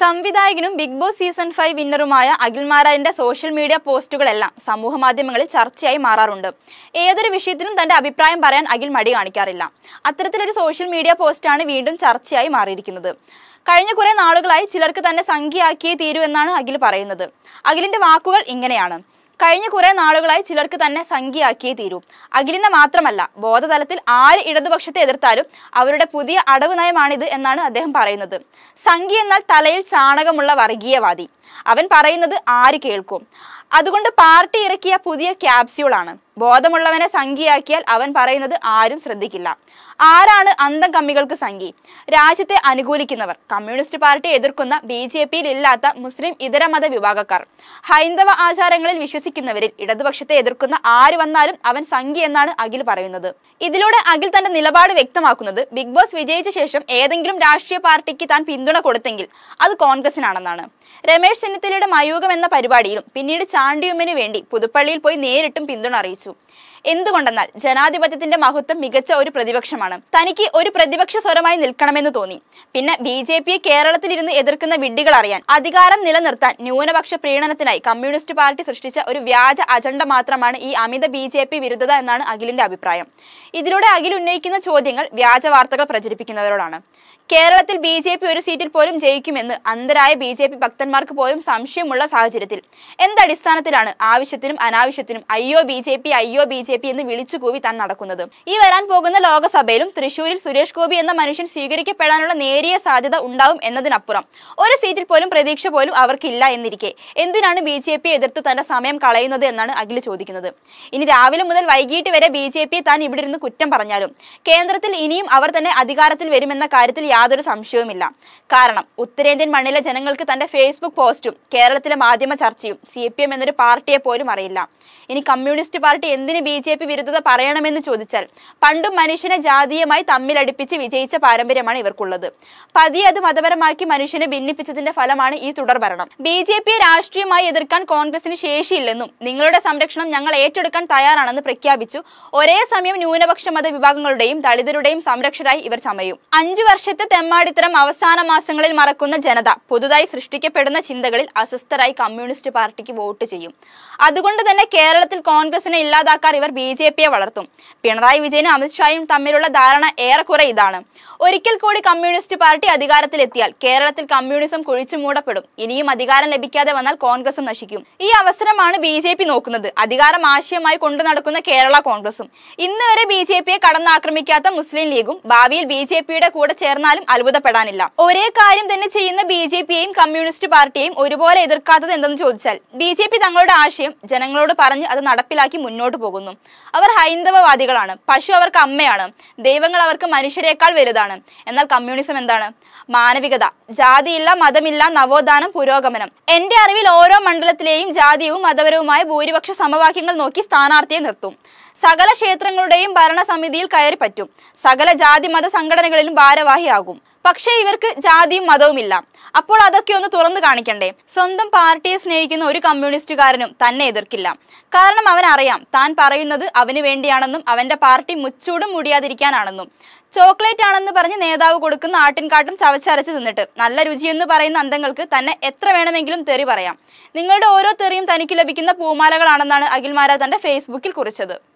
സംവിധായകനും Big Boss season five വിന്നറുമായ അഖിൽമാരാന്റെ സോഷ്യൽ മീഡിയ പോസ്റ്റുകളെല്ലാം സമൂഹ മാധ്യമങ്ങളിൽ ചർച്ചയായി മാറാറുണ്ട് ഏതൊരു വിഷയത്തിലും തന്റെ അഭിപ്രായം പറയാൻ അഖിൽ മടി കാണിക്കാറില്ല അത്തരത്തിലൊരു സോഷ്യൽ മീഡിയ പോസ്റ്റാണ് വീണ്ടും ചർച്ചയായി മാറിയിരിക്കുന്നത് കഴിഞ്ഞ കുറെ നാളുകളായി ചിലർക്ക് തന്നെ സംഖ്യയാക്കിയേ തീരൂ എന്നാണ് അഖിൽ പറയുന്നത് അഖിലിന്റെ വാക്കുകൾ ഇങ്ങനെയാണ് കഴിഞ്ഞ കുറെ നാളുകളായി ചിലർക്ക് തന്നെ സംഖ്യയാക്കിയേ തീരൂ അഖിലിനെ മാത്രമല്ല ബോധതലത്തിൽ ആര് ഇടതുപക്ഷത്തെ എതിർത്താലും അവരുടെ പുതിയ അടവ് നയമാണിത് എന്നാണ് അദ്ദേഹം പറയുന്നത് സംഖ്യ എന്നാൽ തലയിൽ ചാണകമുള്ള വർഗീയവാദി അവൻ പറയുന്നത് ആര് കേൾക്കും അതുകൊണ്ട് പാർട്ടി ഇറക്കിയ പുതിയ ക്യാപ്സ്യൂളാണ് ബോധമുള്ളവനെ സംഖ്യയാക്കിയാൽ അവൻ പറയുന്നത് ആരും ശ്രദ്ധിക്കില്ല ആരാണ് അന്തം കമ്മികൾക്ക് സംഖ്യ രാജ്യത്തെ അനുകൂലിക്കുന്നവർ കമ്മ്യൂണിസ്റ്റ് പാർട്ടി എതിർക്കുന്ന ബി ജെ പിയിൽ ഇല്ലാത്ത മുസ്ലിം ഇതര മത വിഭാഗക്കാർ ഹൈന്ദവ ആചാരങ്ങളിൽ വിശ്വസിക്കുന്നവരിൽ ഇടതുപക്ഷത്തെ എതിർക്കുന്ന ആര് വന്നാലും അവൻ സംഖ്യ എന്നാണ് അഖിൽ പറയുന്നത് ഇതിലൂടെ അഖിൽ തന്റെ നിലപാട് വ്യക്തമാക്കുന്നത് ബിഗ് ബോസ് വിജയിച്ച ശേഷം ഏതെങ്കിലും രാഷ്ട്രീയ പാർട്ടിക്ക് താൻ പിന്തുണ കൊടുത്തെങ്കിൽ അത് കോൺഗ്രസിനാണെന്നാണ് രമേശ് ചെന്നിത്തലയുടെ മയൂകം എന്ന പരിപാടിയിലും പിന്നീട് ചാണ്ടിയുമ്മന് വേണ്ടി പുതുപ്പള്ളിയിൽ പോയി നേരിട്ടും പിന്തുണ അറിയിച്ചു എന്തുകൊണ്ടെന്നാൽ ജനാധിപത്യത്തിന്റെ മഹത്വം മികച്ച ഒരു പ്രതിപക്ഷമാണ് തനിക്ക് ഒരു പ്രതിപക്ഷ സ്വരമായി നിൽക്കണമെന്ന് തോന്നി പിന്നെ ബി ജെ പിയെ കേരളത്തിലിരുന്ന് എതിർക്കുന്ന വിഡ്ഢികൾ അറിയാൻ അധികാരം നിലനിർത്താൻ ന്യൂനപക്ഷ പ്രീണനത്തിനായി കമ്മ്യൂണിസ്റ്റ് പാർട്ടി സൃഷ്ടിച്ച ഒരു വ്യാജ അജണ്ട മാത്രമാണ് ഈ അമിത ബി ജെ പി വിരുദ്ധത എന്നാണ് അഖിലിന്റെ അഭിപ്രായം ഇതിലൂടെ അഖിൽ ഉന്നയിക്കുന്ന ചോദ്യങ്ങൾ വ്യാജ വാർത്തകൾ പ്രചരിപ്പിക്കുന്നവരോടാണ് കേരളത്തിൽ ബി ജെ പി ഒരു സീറ്റിൽ പോലും ജയിക്കുമെന്ന് അന്ധരായ ബി ജെ പി ഭക്തന്മാർക്ക് പോലും സംശയമുള്ള സാഹചര്യത്തിൽ എന്തടിസ്ഥാനത്തിലാണ് ആവശ്യത്തിനും അനാവശ്യത്തിനും അയ്യോ ബി ജെ പി അയ്യോ ബി ജെ പി എന്ന് വിളിച്ചു കൂവി താൻ നടക്കുന്നത് ഈ വരാൻ പോകുന്ന ലോകസഭയിലും തൃശൂരിൽ സുരേഷ് ഗോപി എന്ന മനുഷ്യൻ സ്വീകരിക്കപ്പെടാനുള്ള നേരിയ സാധ്യത ഉണ്ടാവും എന്നതിനപ്പുറം ഒരു സീറ്റിൽ പോലും പ്രതീക്ഷ പോലും അവർക്കില്ല എന്നിരിക്കെ എന്തിനാണ് ബി ജെ പി എതിർത്ത് തന്റെ സമയം കളയുന്നത് എന്നാണ് അഖിൽ ചോദിക്കുന്നത് ഇനി രാവിലെ മുതൽ വൈകിട്ട് വരെ ബി ജെ പി താൻ ഇവിടെ ഇരുന്ന് കുറ്റം പറഞ്ഞാലും കേന്ദ്രത്തിൽ ഇനിയും അവർ തന്നെ അധികാരത്തിൽ വരുമെന്ന കാര്യത്തിൽ യാതൊരു സംശയവുമില്ല കാരണം ഉത്തരേന്ത്യൻ മണ്ണിലെ ജനങ്ങൾക്ക് തന്റെ ഫേസ്ബുക്ക് പോസ്റ്റും കേരളത്തിലെ മാധ്യമ ചർച്ചയും സി പി എം എന്നൊരു പാർട്ടിയെ പോലും അറിയില്ല ഇനി കമ്മ്യൂണിസ്റ്റ് പാർട്ടി എന്തിന് ബി ജെ പി വിരുദ്ധത പറയണമെന്ന് ചോദിച്ചാൽ പണ്ടും മനുഷ്യനെ ജാതീയമായി തമ്മിലടിപ്പിച്ച് വിജയിച്ച പാരമ്പര്യമാണ് ഇവർക്കുള്ളത് പതിയെ അത് മതപരമാക്കി മനുഷ്യനെ ഭിന്നിപ്പിച്ചതിന്റെ ഫലമാണ് ഈ തുടർഭരണം ബി ജെ പിയെ രാഷ്ട്രീയമായി എതിർക്കാൻ കോൺഗ്രസിന് ശേഷിയില്ലെന്നും നിങ്ങളുടെ സംരക്ഷണം ഞങ്ങൾ ഏറ്റെടുക്കാൻ തയ്യാറാണെന്ന് പ്രഖ്യാപിച്ചു ഒരേ സമയം ന്യൂനപക്ഷ മത വിഭാഗങ്ങളുടെയും ദളിതരുടെയും സംരക്ഷരായി ഇവർ ചമയും അഞ്ചു വർഷത്തെ തെമ്മാടിത്തരം അവസാന മാസങ്ങളിൽ മറക്കുന്ന ജനത പുതുതായി സൃഷ്ടിക്കപ്പെടുന്ന ചിന്തകളിൽ അസ്വസ്ഥരായി കമ്മ്യൂണിസ്റ്റ് പാർട്ടിക്ക് വോട്ട് ചെയ്യും അതുകൊണ്ട് തന്നെ കേരളത്തിൽ കോൺഗ്രസിനെ ഇല്ലാതാക്കാൻ ഇവർ ബി ജെ പിയെ വളർത്തും പിണറായി വിജയനും അമിത്ഷായും തമ്മിലുള്ള ധാരണ ഏറെക്കുറെ ഇതാണ് ഒരിക്കൽ കൂടി കമ്മ്യൂണിസ്റ്റ് പാർട്ടി അധികാരത്തിലെത്തിയാൽ കേരളത്തിൽ കമ്മ്യൂണിസം കുഴിച്ചു മൂടപ്പെടും ഇനിയും അധികാരം ലഭിക്കാതെ വന്നാൽ കോൺഗ്രസും നശിക്കും ഈ അവസരമാണ് ബി ജെ പി നോക്കുന്നത് അധികാരം ആശയമായി കൊണ്ടു നടക്കുന്ന കേരള കോൺഗ്രസും ഇന്ന് വരെ ബി ജെ പിയെ കടന്നാക്രമിക്കാത്ത മുസ്ലിം ലീഗും ഭാവിയിൽ ബി ജെ പിയുടെ കൂടെ ചേർന്നാലും അത്ഭുതപ്പെടാനില്ല ഒരേ കാര്യം തന്നെ ചെയ്യുന്ന ബി ജെ പിയെയും കമ്മ്യൂണിസ്റ്റ് പാർട്ടിയെയും ഒരുപോലെ എതിർക്കാത്തത് എന്തെന്ന് ചോദിച്ചാൽ ബി ജെ പി തങ്ങളുടെ ആശയം ജനങ്ങളോട് പറഞ്ഞ് അത് നടപ്പിലാക്കി മുന്നോട്ട് പോകുന്നു അവർ ഹൈന്ദവവാദികളാണ് പശു അവർക്ക് അമ്മയാണ് ദൈവങ്ങൾ അവർക്ക് മനുഷ്യരെക്കാൾ വലുതാണ് എന്നാൽ കമ്മ്യൂണിസം എന്താണ് മാനവികത ജാതിയില്ല മതമില്ല നവോത്ഥാനം പുരോഗമനം എന്റെ അറിവിൽ ഓരോ മണ്ഡലത്തിലെയും ജാതിയവും മതപരവുമായ ഭൂരിപക്ഷ സമവാക്യങ്ങൾ നോക്കി സ്ഥാനാർത്ഥിയെ നിർത്തും സകല ക്ഷേത്രങ്ങളുടെയും ഭരണസമിതിയിൽ കയറി പറ്റും സകല ജാതി മത സംഘടനകളിലും ഭാരവാഹിയാകും പക്ഷേ ഇവർക്ക് ജാതിയും മതവുമില്ല അപ്പോൾ അതൊക്കെ ഒന്ന് തുറന്നു കാണിക്കണ്ടേ സ്വന്തം പാർട്ടിയെ സ്നേഹിക്കുന്ന ഒരു കമ്മ്യൂണിസ്റ്റുകാരനും തന്നെ എതിർക്കില്ല കാരണം അവൻ അറിയാം താൻ പറയുന്നത് അവന് വേണ്ടിയാണെന്നും അവന്റെ പാർട്ടി മുച്ചൂടും മുടിയാതിരിക്കാനാണെന്നും ചോക്ലേറ്റ് ആണെന്ന് പറഞ്ഞ് നേതാവ് കൊടുക്കുന്ന ആട്ടിൻകാട്ടും ചവച്ചരച്ച് തിന്നിട്ട് നല്ല രുചിയെന്ന് പറയുന്ന അന്തങ്ങൾക്ക് തന്നെ എത്ര വേണമെങ്കിലും തെറി പറയാം നിങ്ങളുടെ ഓരോ തെറിയും തനിക്ക് ലഭിക്കുന്ന പൂമാലകളാണെന്നാണ് അഖിൽമാര തന്റെ ഫേസ്ബുക്കിൽ കുറിച്ചത്